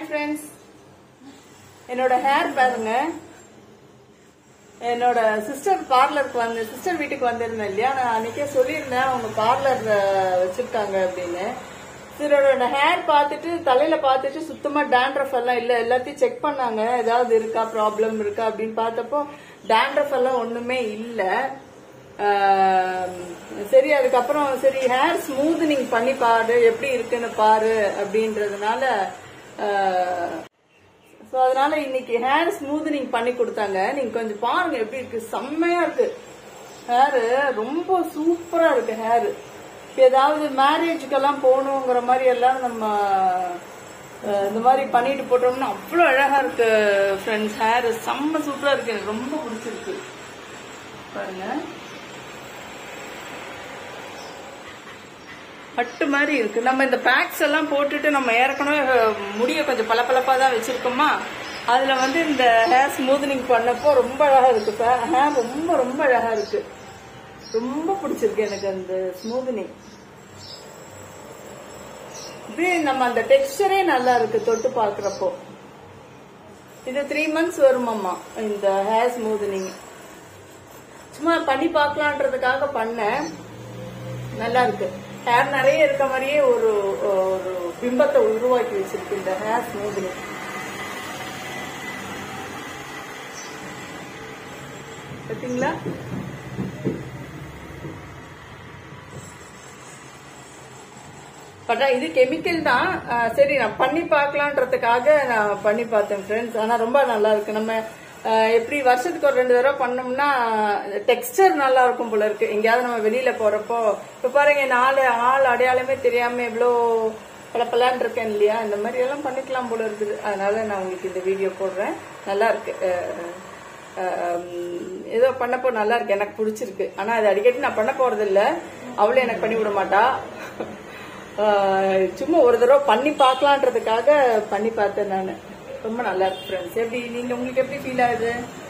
hi friends என்னோட hair பாருங்க என்னோட சிஸ்டர் பார்லருக்கு வந்து சிஸ்டர் வீட்டுக்கு வந்திருந்தேன் இல்லையா நான் அன்னைக்கே சொல்லியிருந்தேன் அவங்க பார்லர் வச்சிருக்காங்க அப்படின்னு சிலரோட ஹேர் பார்த்துட்டு தலையில பார்த்துட்டு சுத்தமா டேண்ட்ரஃப் எல்லாம் இல்ல எல்லாத்தையும் செக் பண்ணாங்க ஏதாவது இருக்கா ப்ராப்ளம் இருக்கா அப்படின்னு பார்த்தப்போ டேண்ட்ரஃப் எல்லாம் ஒண்ணுமே இல்ல ஆம், சரி அதுக்கப்புறம் சரி ஹேர் ஸ்மூத்னிங் பண்ணி பாரு எப்படி இருக்குன்னு பாரு அப்படின்றதுனால ஸோ அதனால இன்னைக்கு ஹேர் ஸ்மூத்னிங் பண்ணி கொடுத்தாங்க நீங்க கொஞ்சம் பாருங்க எப்படி இருக்கு செம்மையா இருக்கு ஹேர் ரொம்ப சூப்பரா இருக்கு ஹேர் ஏதாவது மேரேஜுக்கெல்லாம் போகணுங்கிற மாதிரி எல்லாம் நம்ம அஹ், இந்த மாதிரி பண்ணிட்டு போட்டோம்னா அவ்வளோ அழகா இருக்கு ஃப்ரெண்ட்ஸ் ஹேர் செம்ம சூப்பரா இருக்கு எனக்கு ரொம்ப பிடிச்சிருக்கு பாருங்க பட்டு மாதிரி இருக்கு நம்ம இந்த பேக்ஸ் எல்லாம் போட்டுட்டு நம்ம ஏற்கனவே அஹ், முடிய கொஞ்சம் பளபளப்பா தான் வச்சிருக்கோமா அதுல வந்து இந்த ஹேர் ஸ்மூத்னிங் பண்ணப்போ ரொம்ப அழகா இருக்கு ஹேர் ரொம்ப ரொம்ப அழகா இருக்கு ரொம்ப பிடிச்சிருக்கு எனக்கு அந்த ஸ்மூத்னிங் அப்படியே நம்ம அந்த டெக்ஸ்டரே நல்லா இருக்கு தொட்டு பாக்குறப்போ இது த்ரீ மந்த்ஸ் வருமாம்மா இந்த ஹேர் ஸ்மூத்னிங் சும்மா பண்ணி பார்க்கலான்றதுக்காக பண்ணேன் நல்லா இருக்கு ஹேர் நிறைய இருக்க மாதிரியே ஒரு ஒரு பிம்பத்தை உருவாக்கி வச்சிருக்கு இந்த ஹேர் ஸ்மூத்னிங் பார்த்தீங்களா பட் இது கெமிக்கல் தான் அஹ் சரி நான் பண்ணி பார்க்கலான்றதுக்காக நான் பண்ணி பார்த்தேன் ஃப்ரெண்ட்ஸ் ஆனா ரொம்ப நல்லா இருக்கு நம்ம அஹ் எப்படி வருஷத்துக்கு ஒரு ரெண்டு தடவை பண்ணோம்னா டெக்ஸ்டர் நல்லா இருக்கும் போல இருக்கு எங்கேயாவது நம்ம வெளியில போறப்போ இப்ப பாருங்க நாலு ஆள் அடையாளமே தெரியாம எவ்வளோ பளபளன்னு இருக்கேன் இல்லையா இந்த மாதிரி எல்லாம் பண்ணிக்கலாம் போல இருக்குது அதனால நான் உங்களுக்கு இந்த வீடியோ போடுறேன் நல்லா இருக்கு அஹ் அஹ் ஏதோ பண்ணப்போ நல்லா இருக்கு எனக்கு பிடிச்சிருக்கு ஆனா அது அடிக்கடி நான் பண்ண போறது இல்ல அவளும் எனக்கு பண்ணி விட மாட்டா ஆஹ் சும்மா ஒரு தடவை பண்ணி பார்க்கலான்றதுக்காக பண்ணி பார்த்தேன் நான் ரொம்ப நல்லா இருக்கு ஃப்ரெண்ட்ஸ் எப்படி நீங்க உங்களுக்கு எப்படி ஃபீல் ஆகுது